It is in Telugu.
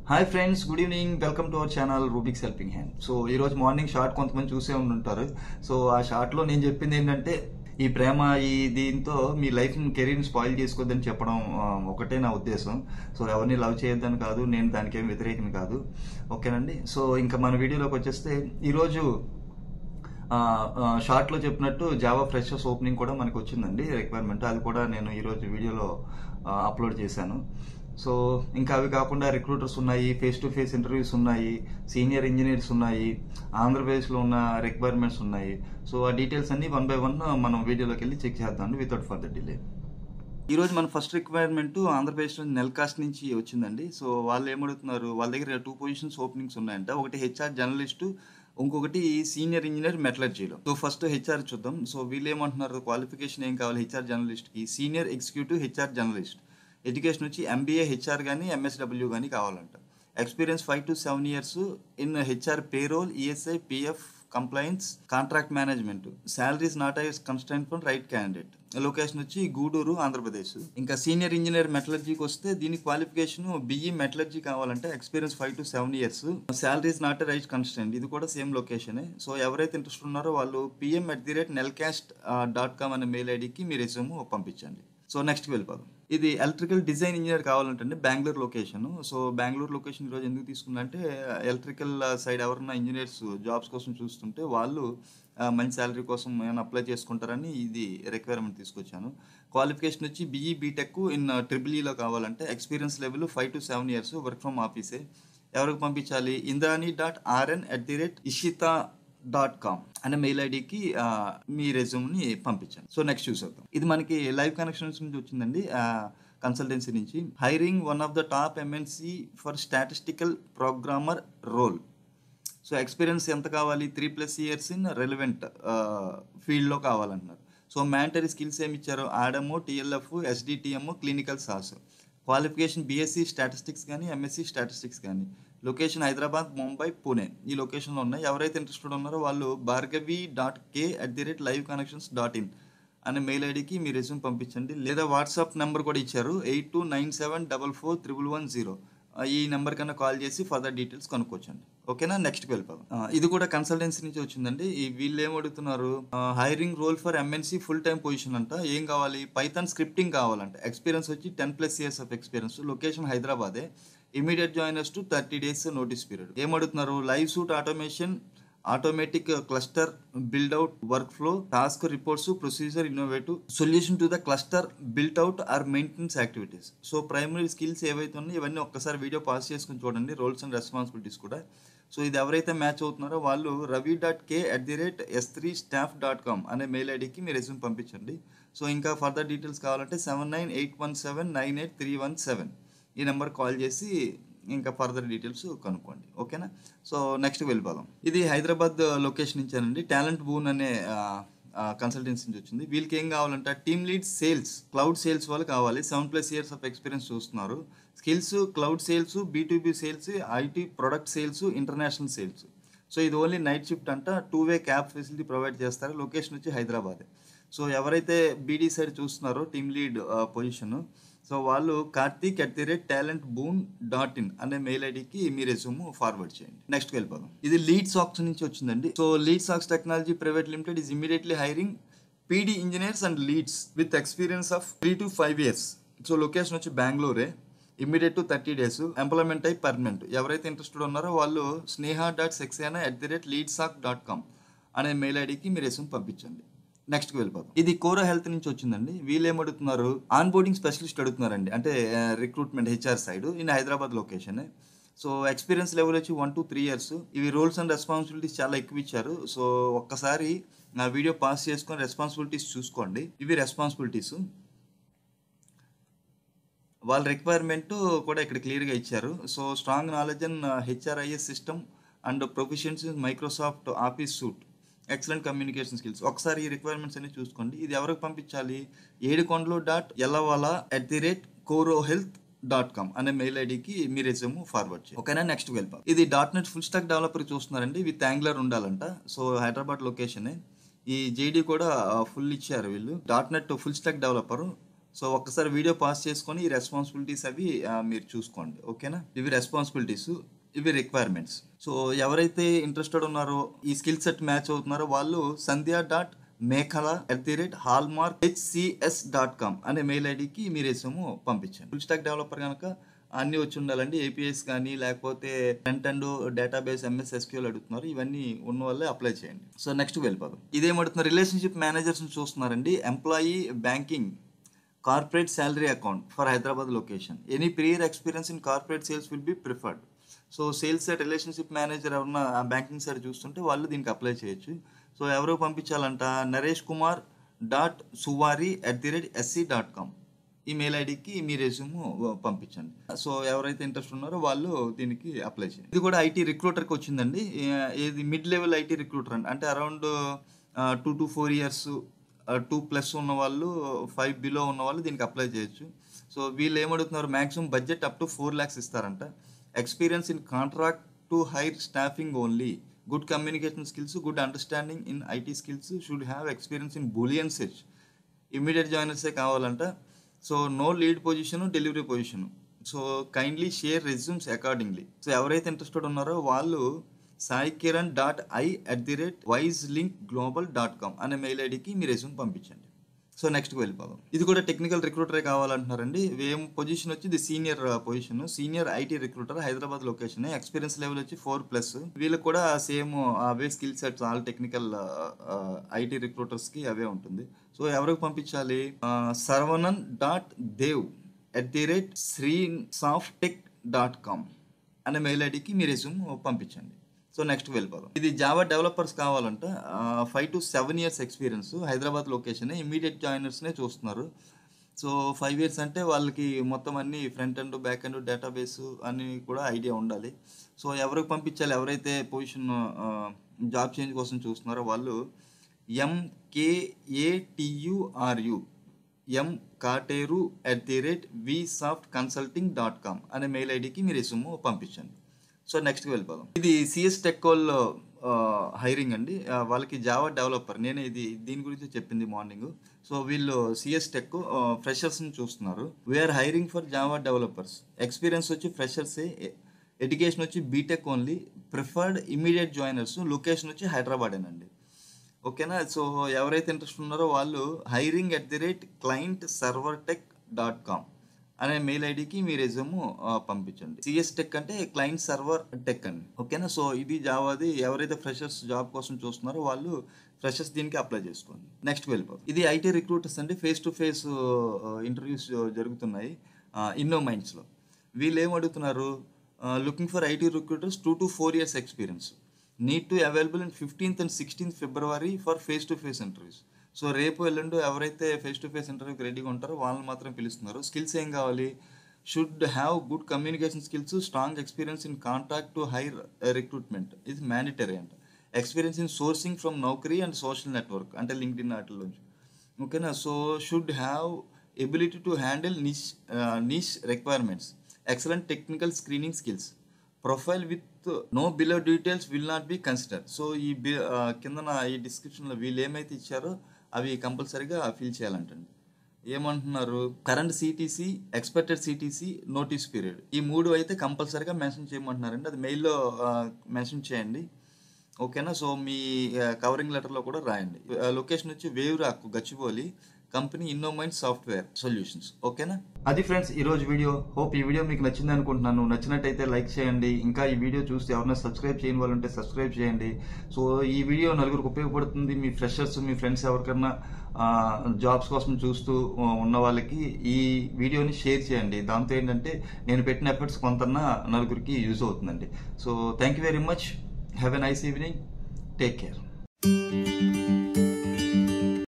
hi friends good evening welcome to our channel Rubik's helping hand so ఈ రోజు మార్నింగ్ షార్ట్ కొంతమంది చూసే ఉండుంటారు సో ఆ షార్ట్ లో నేను చెప్పింది ఏంటంటే ఈ ప్రేమ ఈ దీంతో మీ లైఫ్ కెరీర్ స్పాయిల్ చేసుకోవద్దని చెప్పడం ఆ, ఒకటే నా ఉద్దేశం సో ఎవరిని లవ్ చేయొద్దని కాదు నేను దానికి ఏం వ్యతిరేకం కాదు ఓకేనండి సో ఇంకా మన వీడియోలోకి వచ్చేస్తే ఈరోజు షార్ట్ లో చెప్పినట్టు జావా ఫ్రెషర్స్ ఓపెనింగ్ కూడా మనకు వచ్చిందండి రిక్వైర్మెంట్ అది కూడా నేను ఈరోజు వీడియోలో అప్లోడ్ చేశాను సో ఇంకా అవి కాకుండా రిక్రూటర్స్ ఉన్నాయి ఫేస్ టు ఫేస్ ఇంటర్వ్యూస్ ఉన్నాయి సీనియర్ ఇంజనీర్స్ ఉన్నాయి ఆంధ్రప్రదేశ్లో ఉన్న రిక్వైర్మెంట్స్ ఉన్నాయి సో ఆ డీటెయిల్స్ అన్ని వన్ బై వన్ మనం వీడియోలోకి వెళ్ళి చెక్ చేద్దాం వితౌట్ ఫర్దర్ డిలే ఈ రోజు మన ఫస్ట్ రిక్వైర్మెంట్ ఆంధ్రప్రదేశ్ నుంచి నెల్కాస్ట్ నుంచి వచ్చిందండి సో వాళ్ళు ఏమడుగుతున్నారు వాళ్ళ దగ్గర టూ పొజిషన్స్ ఓపెనింగ్స్ ఉన్నాయంట ఒకటి హెచ్ఆర్ జర్నలిస్ట్ ఇంకొకటి senior engineer మెటలర్జీలో so first HR చూద్దాం సో వీళ్ళు ఏమంటున్నారు క్వాలిఫికేషన్ ఏం కావాలి హెచ్ఆర్ జర్నలిస్ట్ కి senior executive HR journalist education వచ్చి ఎంబీఏ హెచ్ఆర్ కానీ ఎంఎస్డబ్ల్యూ కానీ కావాలంట experience five to seven years in HR payroll ESI PF complaints contract management salaries not ice constant for right candidate location వచ్చి గూడూరు ఆంధ్రప్రదేశ్ ఇంకా సీనియర్ ఇంజనీర్ మెటలర్జీకి వస్తే దీని క్వాలిఫికేషన్ బిఈ మెటలర్జీ కావాలంటే experience five to seven years salaries not right constant ఇది కూడా సేమ్ లొకేషనే సో ఎవరైతే ఇంట్రెస్ట్ ఉన్నారో వాళ్ళు PM at the rate Nelcast dot com అనే మెయిల్ ఐడికి మీ రెజ్యూమ్ పంపించండి సో నెక్స్ట్ వెళ్ళిపోదాం ఇది ఎలక్ట్రికల్ డిజైన్ ఇంజనీర్ కావాలంటే Bengaluru location so Bengaluru location ఈరోజు ఎందుకు తీసుకున్నంటే ఎలక్ట్రికల్ సైడ్ ఎవరన్నా ఇంజనీర్స్ జాబ్స్ కోసం చూస్తుంటే వాళ్ళు ఆ, మంచి శాలరీ కోసం ఏమైనా అప్లై చేసుకుంటారని ఇది రిక్వైర్మెంట్ తీసుకొచ్చాను క్వాలిఫికేషన్ వచ్చి బీఈ బీటెక్ ఇన్ ట్రిపుల్ ఈలో కావాలంటే experience level five to seven years work from ఆఫీసే ఎవరికి పంపించాలి Indrani dot RN at the rate Ishita dot com అనే మెయిల్ ఐడికి మీ రెజ్యూమ్ని పంపించండి సో నెక్స్ట్ చూసేద్దాం ఇది మనకి లైవ్ కనెక్షన్స్ నుంచి వచ్చిందండి కన్సల్టెన్సీ నుంచి hiring one of the top MNC for statistical programmer role so experience ఎంత కావాలి three plus years in relevant ఫీల్డ్లో కావాలంటున్నారు సో మ్యాంటరీ స్కిల్స్ ఏమి ఇచ్చారు ADaM TLF SDTM clinical SAS qualification BSc statistics కానీ ఎంఎస్సీ స్టాటిస్టిక్స్ కానీ లొకేషన్ హైదరాబాద్ ముంబై పూణే ఈ లొకేషన్లో ఉన్నాయి ఎవరైతే ఇంట్రెస్టెడ్ ఉన్నారో వాళ్ళు Bhargavi dot K at the rate live connections dot in అనే మెయిల్ ఐడికి మీ రెజ్యూమ్ పంపించండి లేదా వాట్సాప్ నెంబర్ కూడా ఇచ్చారు eight two nine seven double four triple one zero ఈ నెంబర్ కన్నా కాల్ చేసి ఫర్దర్ డీటెయిల్స్ కనుక్కోవచ్చండి ఓకేనా నెక్స్ట్ వెళ్ళిపోదాం ఆ, ఇది కూడా కన్సల్టెన్సీ నుంచి వచ్చిందండి ఈ వీళ్ళు ఏం అడుగుతున్నారు hiring role for MNC full time position అంట ఏం కావాలి పైథాన్ స్క్రిప్టింగ్ కావాలంట ఎక్స్పీరియన్స్ వచ్చి ten plus years of experience location హైదరాబాదే immediate joiners to thirty days notice period ఏం అడుగుతున్నారు live suite automation automatic cluster build out workflow task reports procedure innovative solution to the cluster built out or maintenance activities so primary skills ఏవైతే ఉన్నాయో ఇవన్నీ ఒక్కసారి వీడియో పాస్ చేసుకుని చూడండి రోల్స్ అండ్ రెస్పాన్సిబిలిటీస్ కూడా సో ఇది ఎవరైతే మ్యాచ్ అవుతున్నారో వాళ్ళు Ravi dot K at the rate S three staff dot com అనే మెయిల్ ఐడికి మీ రెజ్యూమ్ పంపించండి సో ఇంకా ఫర్దర్ డీటెయిల్స్ కావాలంటే seven nine eight one seven nine eight three one seven ఈ నెంబర్ కాల్ చేసి ఇంకా ఫర్దర్ డీటెయిల్స్ కనుక్కోండి ఓకేనా సో నెక్స్ట్ వెళ్ళిపోదాం ఇది హైదరాబాద్ లొకేషన్ ఇచ్చానండి టాలెంట్ బూన్ అనే కన్సల్టెన్సీ నుంచి వచ్చింది వీళ్ళకి ఏం కావాలంటే team lead sales cloud sales వాళ్ళు కావాలి seven plus years of experience చూస్తున్నారు skills cloud sales B sales IT product sales international sales so ఇది ఓన్లీ నైట్ షిఫ్ట్ అంట two way cab facility provide చేస్తారు లొకేషన్ వచ్చి హైదరాబాద్ సో ఎవరైతే బీడీ సైడ్ చూస్తున్నారో టీమ్ లీడ్ పొజిషన్ సో వాళ్ళు Karthik at the rate talent boon dot in అనే మెయిల్ ఐడికి మీ రెజ్యూమ్ ఫార్వర్డ్ చేయండి నెక్స్ట్ వెళ్ళిపోదాం ఇది లీడ్ సాక్స్ నుంచి వచ్చిందండి so lead socks technology private limited is immediately hiring PD engineers and leads with experience of three to five years so location వచ్చి బెంగళూరే immediate to thirty days employment అయి పర్మనెంట్ ఎవరైతే ఇంట్రెస్టెడ్ ఉన్నారో వాళ్ళు Sneha dot Saxena at the rate lead sock dot com అనే మెయిల్ ఐడికి మీ రెస్యూమ్ పంపించండి నెక్స్ట్ వెళ్ళిపోతాం ఇది కోరో హెల్త్ నుంచి వచ్చిందండి వీళ్ళు ఏం అడుగుతున్నారు ఆన్ బోర్డింగ్ స్పెషలిస్ట్ అడుగుతున్నారండి అంటే recruitment HR side in Hyderabad location so experience level వచ్చి వన్ టు త్రీ ఇయర్స్ ఇవి రోల్స్ అండ్ రెస్పాన్సిబిలిటీస్ చాలా ఎక్కువ ఇచ్చారు సో ఒక్కసారి నా వీడియో పాస్ చేసుకొని రెస్పాన్సిబిలిటీస్ చూసుకోండి ఇవి రెస్పాన్సిబిలిటీస్ వాళ్ళ రిక్వైర్మెంట్ కూడా ఇక్కడ క్లియర్గా ఇచ్చారు so strong knowledge and HRIS system and proficiency Microsoft office suite excellent communication skills ఒకసారి ఈ రిక్వైర్మెంట్స్ అన్ని చూసుకోండి ఇది ఎవరికి పంపించాలి Yedukondalu dot Ellavala at the rate Coro health dot com అనే మెయిల్ ఐడికి మీ రెజ్యూమ్ ఫార్వర్డ్ చేయండి ఓకేనా నెక్స్ట్ వెళ్ళిపోయి ఇది dot net full stack developer చూస్తున్నారండి విత్ యాంగులర్ ఉండాలంట సో హైదరాబాద్ లొకేషనే ఈ జేడీ కూడా ఫుల్ ఇచ్చారు వీళ్ళు dot net full stack developer so ఒక్కసారి వీడియో పాస్ చేసుకొని ఈ రెస్పాన్సిబిలిటీస్ అవి ఆ, మీరు చూసుకోండి ఓకేనా ఇవి రెస్పాన్సిబిలిటీస్ ఇవి రిక్వైర్మెంట్స్ సో ఎవరైతే ఇంట్రెస్టెడ్ ఉన్నారో ఈ స్కిల్ సెట్ మ్యాచ్ అవుతున్నారో వాళ్ళు Sandhya dot Mekhala at the rate hallmark HCS dot com అనే మెయిల్ ఐడికి మీ రెస్యూమ్ పంపించండి ఫుల్ స్టాక్ డెవలపర్ కనుక అన్ని వచ్చి ఉండాలండి ఏపీఎస్ కానీ లేకపోతే front and database MS SQL అడుగుతున్నారు ఇవన్నీ ఉన్న వాళ్ళే అప్లై చేయండి సో నెక్స్ట్ వెళ్ళిపోదాం ఇదేమడుతున్నారు రిలేషన్షిప్ మేనేజర్స్ చూస్తున్నారండి employee banking corporate salary account for Hyderabad location any prior experience in corporate sales will be preferred so sales side relationship manager ఎవరన్నా బ్యాంకింగ్ సైడ్ చూస్తుంటే వాళ్ళు దీనికి అప్లై చేయొచ్చు సో ఎవరు పంపించాలంట Naresh Kumar dot Suvari at the rate SC dot com ఈ మెయిల్ ఐడికి మీ రెజ్యూమ్ పంపించండి సో ఎవరైతే ఇంట్రెస్ట్ ఉన్నారో వాళ్ళు దీనికి అప్లై చేయండి ఇది కూడా ఐటీ రిక్రూటర్కి వచ్చిందండి ఏ- ఇది మిడ్ లెవెల్ ఐటీ రిక్రూటర్ అండి అంటే around two to four years two plus ఉన్న వాళ్ళు ఫైవ్ బిలో ఉన్న వాళ్ళు దీనికి అప్లై చేయొచ్చు సో వీళ్ళు ఏమడుగుతున్నారు maximum budget up to four lakhs ఇస్తారంట experience in contract to hire staffing only good communication skills good understanding in IT skills should have experience in Boolean search immediate జాయినర్సే కావాలంట so no lead position delivery position so kindly share resumes accordingly so ఎవరైతే ఇంట్రెస్టెడ్ ఉన్నారో వాళ్ళు Sai Kiran dot I at the rate wise link global dot com అనే మెయిల్ ఐడికి మీ రెజ్యూమ్ పంపించండి సో నెక్స్ట్ వెళ్ళిపోదాం ఇది కూడా టెక్నికల్ రిక్రూటరే కావాలంటున్నారండి ఏం పొజిషన్ వచ్చి ఇది senior position senior IT recruiter Hyderabad location experience level వచ్చి ఫోర్ ప్లస్ వీళ్ళకి కూడా సేమ్ అవే skill sets all technical IT recruiters కి అవే ఉంటుంది సో ఎవరికి పంపించాలి Saravanan dot Dev at the rate Sri soft tech dot com అనే మెయిల్ ఐడికి మీ రెజ్యూమ్ పంపించండి సో నెక్స్ట్ వెళ్ళిపోదాం ఇది జావా డెవలపర్స్ కావాలంట five to seven years experience Hyderabad location immediate జాయినర్స్నే చూస్తున్నారు సో ఫైవ్ ఇయర్స్ అంటే వాళ్ళకి మొత్తం అన్ని front and back and database అన్ని కూడా ఐడియా ఉండాలి సో ఎవరికి పంపించాలి ఎవరైతే పొజిషన్ జాబ్ చేంజ్ కోసం చూస్తున్నారో వాళ్ళు ఎంకేఏటియుఆర్యు M Kateru at the rate V soft consulting dot com అనే మెయిల్ ఐడికి మీ రెస్యూమ్ పంపించండి సో నెక్స్ట్కి వెళ్ళిపోదాం ఇది సిఎస్ టెక్ వాళ్ళు హైరింగ్ అండి ఆ, వాళ్ళకి జావా డెవలపర్ నేను ఇది దీని గురించి చెప్పింది మార్నింగ్ సో వీళ్ళు సిఎస్ టెక్ ఫ్రెషర్స్ని చూస్తున్నారు we are hiring for Java developers experience వచ్చి ఫ్రెషర్సే ఎడ్యుకేషన్ వచ్చి B Tech only preferred immediate joiners location వచ్చి హైదరాబాదేనండి ఓకేనా సో ఎవరైతే ఇంట్రెస్ట్ ఉన్నారో వాళ్ళు hiring at the rate client server tech dot com అనే మెయిల్ ఐడికి మీ రెజ్యూమ్ పంపించండి సిఎస్ టెక్ అంటే క్లయింట్ సర్వర్ టెక్ అండి ఓకేనా సో ఇది జావాది ఎవరైతే ఫ్రెషర్స్ జాబ్ కోసం చూస్తున్నారో వాళ్ళు ఫ్రెషర్స్ దీనికి అప్లై చేసుకోండి నెక్స్ట్ వెళ్ళిపోతుంది ఇది ఐటీ రిక్రూటర్స్ అంటే ఫేస్ టు ఫేస్ ఇంటర్వ్యూస్ జరుగుతున్నాయి ఇన్నో మైండ్స్లో వీళ్ళు ఏం అడుగుతున్నారు looking for IT recruiters two to four years experience need to available in fifteenth and sixteenth February for face to face interviews so రేపు ఎల్లుండి ఎవరైతే ఫేస్ టు ఫేస్ ఇంటర్వ్యూకి రెడీగా ఉంటారో వాళ్ళని మాత్రం పిలుస్తున్నారు స్కిల్స్ ఏం కావాలి should have good communication skills strong experience in contact to hire recruitment ఇది మ్యాండేటరీ అంట experience in sourcing from Naukri and social network అంటే లింక్డ్ ఇన్ వాటిలోంచి ఓకేనా so should have ability to handle niche niche requirements excellent technical screening skills profile with no below details will not be consider so ఈ బి ఆ, కిందన ఈ డిస్క్రిప్షన్లో వీళ్ళు ఏమైతే ఇచ్చారో అవి కంపల్సరీగా ఫిల్ చేయాలంటండి ఏమంటున్నారు current CTC expected CTC notice period ఈ మూడు అయితే కంపల్సరీగా మెన్షన్ చేయమంటున్నారండి అది మెయిల్లో మెన్షన్ చేయండి ఓకేనా సో మీ కవరింగ్ లెటర్లో కూడా రాయండి లొకేషన్ వచ్చి wave rock Gachibowli company Innomind software solutions ఓకేనా అది ఫ్రెండ్స్ ఈ రోజు వీడియో హోప్ ఈ వీడియో మీకు నచ్చింది అనుకుంటున్నాను నచ్చినట్టయితే లైక్ చేయండి ఇంకా ఈ వీడియో చూస్తే ఎవరైనా సబ్స్క్రైబ్ చేయని వాళ్ళు ఉంటే సబ్స్క్రైబ్ చేయండి సో ఈ వీడియో నలుగురికి ఉపయోగపడుతుంది మీ ఫ్రెషర్స్ మీ ఫ్రెండ్స్ ఎవరికన్నా జాబ్స్ కోసం చూస్తూ ఆ, ఉన్న వాళ్ళకి ఈ వీడియోని షేర్ చేయండి దాంతో ఏంటంటే నేను పెట్టిన ఎఫర్ట్స్ కొంతన్నా నలుగురికి యూజ్ అవుతుందండి so thank you very much have a nice evening take care